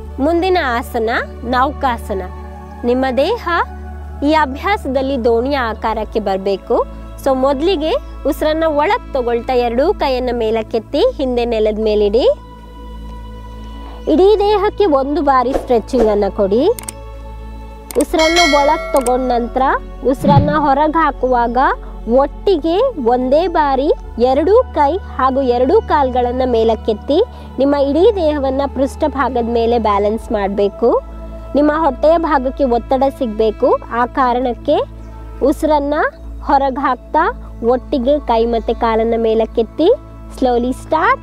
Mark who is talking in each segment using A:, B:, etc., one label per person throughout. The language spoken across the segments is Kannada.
A: ಮುಂದಿನ ಆಸನ ನೌಕಾಸನ ನಿಮ್ಮ ದೇಹ ಈ ಅಭ್ಯಾಸದಲ್ಲಿ ದೋಣಿಯ ಆಕಾರಕ್ಕೆ ಬರಬೇಕು ಸೊ ಮೊದಲಿಗೆ ಉಸಿರನ್ನ ಒಳಗೆ ತಗೊಳ್ತಾ ಎರಡೂ ಕೈಯನ್ನ ಮೇಲಕ್ಕೆತ್ತಿ ಹಿಂದೆ ನೆಲದ ಮೇಲಿಡಿ ಇಡೀ ದೇಹಕ್ಕೆ ಒಂದು ಬಾರಿ ಸ್ಟ್ರೆಚಿಂಗ್ ಅನ್ನ ಕೊಡಿ ಉಸಿರನ್ನ ಒಳಗೆ ತಗೊಂಡ ನಂತರ ಉಸಿರನ್ನ ಹೊರಗೆ ಹಾಕುವಾಗ ಒಟ್ಟಿಗೆ ಒಂದೇ ಬಾರಿ ಎರಡೂ ಕೈ ಹಾಗೂ ಎರಡೂ ಕಾಲ್ಗಳನ್ನು ಮೇಲಕ್ಕೆತ್ತಿ ನಿಮ್ಮ ಇಡೀ ದೇಹವನ್ನು ಪೃಷ್ಠಭಾಗದ ಮೇಲೆ ಬ್ಯಾಲೆನ್ಸ್ ಮಾಡಬೇಕು ನಿಮ್ಮ ಹೊಟ್ಟೆಯ ಭಾಗಕ್ಕೆ ಒತ್ತಡ ಸಿಗಬೇಕು ಆ ಕಾರಣಕ್ಕೆ ಉಸಿರನ್ನ ಹೊರಗೆ ಹಾಕ್ತಾ ಒಟ್ಟಿಗೆ ಕೈ ಮತ್ತು ಕಾಲನ್ನು ಮೇಲಕ್ಕೆತ್ತಿ ಸ್ಲೋಲಿ ಸ್ಟಾರ್ಟ್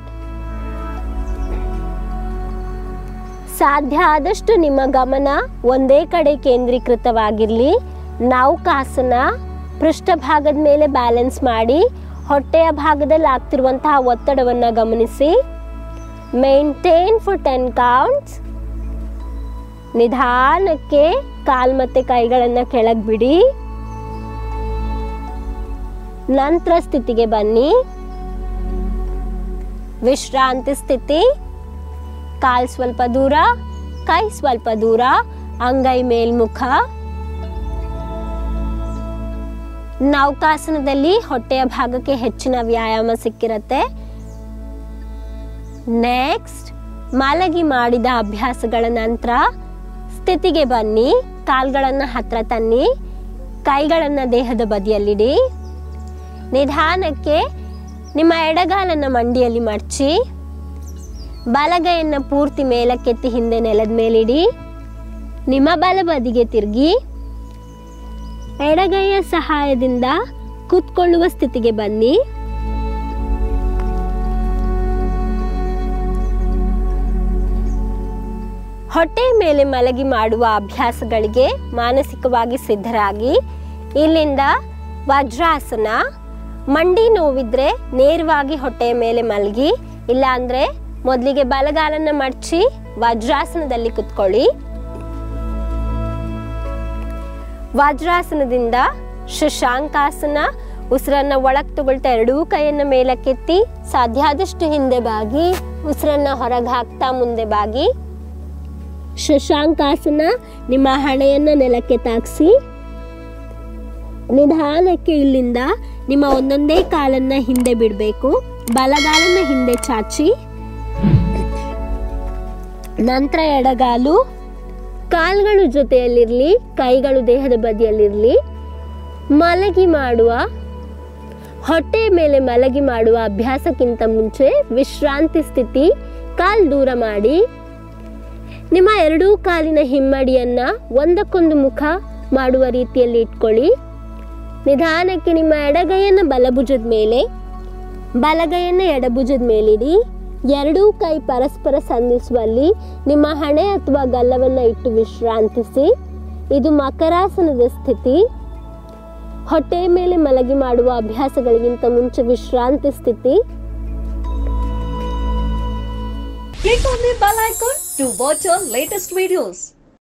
A: ಸಾಧ್ಯ ಆದಷ್ಟು ನಿಮ್ಮ ಗಮನ ಒಂದೇ ಕಡೆ ಕೇಂದ್ರೀಕೃತವಾಗಿರಲಿ ನೌಕಾಸನ ಪೃಷ್ಠಭಾಗದ ಮೇಲೆ ಬ್ಯಾಲೆನ್ಸ್ ಮಾಡಿ ಹೊಟ್ಟೆಯ ಭಾಗದಲ್ಲಿ ಆಗ್ತಿರುವಂತಹ ಒತ್ತಡವನ್ನು ಗಮನಿಸಿ ಮೇಂಟೈನ್ ಫಾರ್ ಟೆನ್ ಕೌಂಟ್ಸ್ ನಿಧಾನಕ್ಕೆ ಕಾಲ್ ಮತ್ತೆ ಕೈಗಳನ್ನು ಕೆಳಗೆ ಬಿಡಿ ನಂತರ ಸ್ಥಿತಿಗೆ ಬನ್ನಿ ವಿಶ್ರಾಂತಿ ಸ್ಥಿತಿ ಕಾಲ್ ಸ್ವಲ್ಪ ದೂರ ಕೈ ಸ್ವಲ್ಪ ದೂರ ಅಂಗೈ ಮೇಲ್ಮುಖ ನೌಕಾಸನದಲ್ಲಿ ಹೊಟ್ಟೆಯ ಭಾಗಕ್ಕೆ ಹೆಚ್ಚಿನ ವ್ಯಾಯಾಮ ಸಿಕ್ಕಿರತ್ತೆ ನೆಕ್ಸ್ಟ್ ಮಲಗಿ ಮಾಡಿದ ಅಭ್ಯಾಸಗಳ ನಂತರ ಸ್ಥಿತಿಗೆ ಬನ್ನಿ ಕಾಲ್ಗಳನ್ನ ಹತ್ರ ತನ್ನಿ ಕೈಗಳನ್ನ ದೇಹದ ಬದಿಯಲ್ಲಿಡಿ ನಿಧಾನಕ್ಕೆ ನಿಮ್ಮ ಎಡಗಾಲನ್ನ ಮಂಡಿಯಲ್ಲಿ ಮಡಚಿ ಬಲಗೈಯನ್ನ ಪೂರ್ತಿ ಮೇಲಕ್ಕೆತ್ತಿ ಹಿಂದೆ ನೆಲದ ಮೇಲಿಡಿ ನಿಮ್ಮ ಬಲಬದಿಗೆ ತಿರುಗಿ ಎಡಗೈಯ ಸಹಾಯದಿಂದ ಕೂತ್ಕೊಳ್ಳುವ ಸ್ಥಿತಿಗೆ ಬನ್ನಿ ಹೊಟ್ಟೆ ಮೇಲೆ ಮಲಗಿ ಮಾಡುವ ಅಭ್ಯಾಸಗಳಿಗೆ ಮಾನಸಿಕವಾಗಿ ಸಿದ್ಧರಾಗಿ ಇಲ್ಲಿಂದ ವಜ್ರಾಸನ ಮಂಡಿ ನೋವಿದ್ರೆ ನೇರವಾಗಿ ಹೊಟ್ಟೆಯ ಮೇಲೆ ಮಲಗಿ ಇಲ್ಲ ಅಂದ್ರೆ ಮೊದಲಿಗೆ ಬಲಗಾಲನ್ನ ಮಡಚಿ ವಜ್ರಾಸನದಲ್ಲಿ ಕುತ್ಕೊಳ್ಳಿ ವಜ್ರಾಸನದಿಂದ ಶಶಾಂಕಾಸನ ಉಸಿರನ್ನ ಒಳಗೆ ತಗೊಳ್ತಾ ಎರಡೂ ಕೈಯನ್ನ ಮೇಲಕ್ಕೆತ್ತಿ ಸಾಧ್ಯ ಆದಷ್ಟು ಹಿಂದೆ ಬಾಗಿ ಉಸಿರನ್ನ ಹೊರಗೆ ಹಾಕ್ತಾ ಮುಂದೆ ಬಾಗಿ ಶಶಾಂಕಾಸನ ನಿಮ್ಮ ಹಣೆಯನ್ನ ನೆಲಕ್ಕೆ ತಾಗಿಸಿ ನಿಧಾನಕ್ಕೆ ಇಲ್ಲಿಂದ ನಿಮ್ಮ ಒಂದೊಂದೇ ಕಾಲನ್ನ ಹಿಂದೆ ಬಿಡಬೇಕು ಬಲಗಾಲನ್ನ ಹಿಂದೆ ಚಾಚಿ ನಂತರ ಎಡಗಾಲು ಕಾಲ್ಗಳು ಜೊತೆಯಲ್ಲಿರಲಿ ಕೈಗಳು ದೇಹದ ಬದಿಯಲ್ಲಿರಲಿ ಮಲಗಿ ಮಾಡುವ ಹೊಟ್ಟೆ ಮೇಲೆ ಮಲಗಿ ಮಾಡುವ ಅಭ್ಯಾಸಕ್ಕಿಂತ ಮುಂಚೆ ವಿಶ್ರಾಂತಿ ಸ್ಥಿತಿ ಕಾಲ್ ದೂರ ಮಾಡಿ ನಿಮ್ಮ ಎರಡೂ ಕಾಲಿನ ಹಿಮ್ಮಡಿಯನ್ನ ಒಂದಕ್ಕೊಂದು ಮುಖ ಮಾಡುವ ರೀತಿಯಲ್ಲಿ ಇಟ್ಕೊಳ್ಳಿ ನಿಧಾನಕ್ಕೆ ನಿಮ್ಮ ಎಡಗೈಯನ್ನು ಬಲಭುಜದ ಮೇಲೆ ಬಲಗೈಯನ್ನು ಎಡಭುಜದ ಮೇಲಿಡಿ ಎರಡೂ ಕೈ ಪರಸ್ಪರ ಸಂಧಿಸುವಲ್ಲಿ ನಿಮ್ಮ ಹಣೆ ಅಥವಾ ಗಲ್ಲವನ್ನು ಇಟ್ಟು ವಿಶ್ರಾಂತಿಸಿ ಇದು ಮಕರಾಸನದ ಸ್ಥಿತಿ ಹೊಟ್ಟೆಯ ಮೇಲೆ ಮಲಗಿ ಮಾಡುವ ಅಭ್ಯಾಸಗಳಿಗಿಂತ ಮುಂಚೆ ವಿಶ್ರಾಂತಿ ಸ್ಥಿತಿ
B: Click on the bell icon to watch our latest videos.